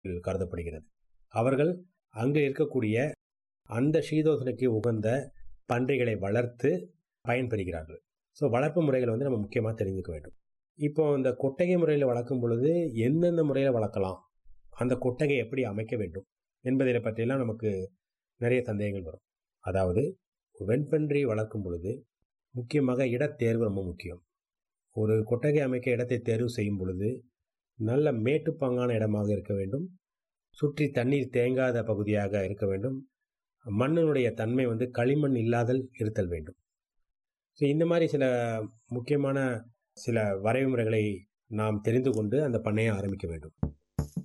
கருதப்படுகிறது அவர்கள் அங்கே இருக்கக்கூடிய அந்த சீதோசனைக்கு உகந்த பன்றிகளை வளர்த்து பயன்பெறுகிறார்கள் ஸோ வளர்ப்பு முறைகளை வந்து நம்ம முக்கியமாக தெரிஞ்சுக்க வேண்டும் இப்போ இந்த கொட்டகை முறையில் வளர்க்கும் பொழுது எந்தெந்த முறையில் வளர்க்கலாம் அந்த கொட்டகை எப்படி அமைக்க வேண்டும் என்பதை பற்றியெல்லாம் நமக்கு நிறைய சந்தேகங்கள் வரும் அதாவது வெண்பன்றி வளர்க்கும் பொழுது முக்கியமாக இடத்தேர்வு ரொம்ப முக்கியம் ஒரு கொட்டகை அமைக்க இடத்தை தேர்வு செய்யும் பொழுது நல்ல மேட்டுப்பாங்கான இடமாக இருக்க வேண்டும் சுற்றி தண்ணீர் தேங்காத பகுதியாக இருக்க வேண்டும் மண்ணினுடைய தன்மை வந்து களிமண் இல்லாதல் இருத்தல் வேண்டும் ஸோ இந்த மாதிரி சில முக்கியமான சில வரைமுறைகளை நாம் தெரிந்து கொண்டு அந்த பண்ணையை ஆரம்பிக்க வேண்டும்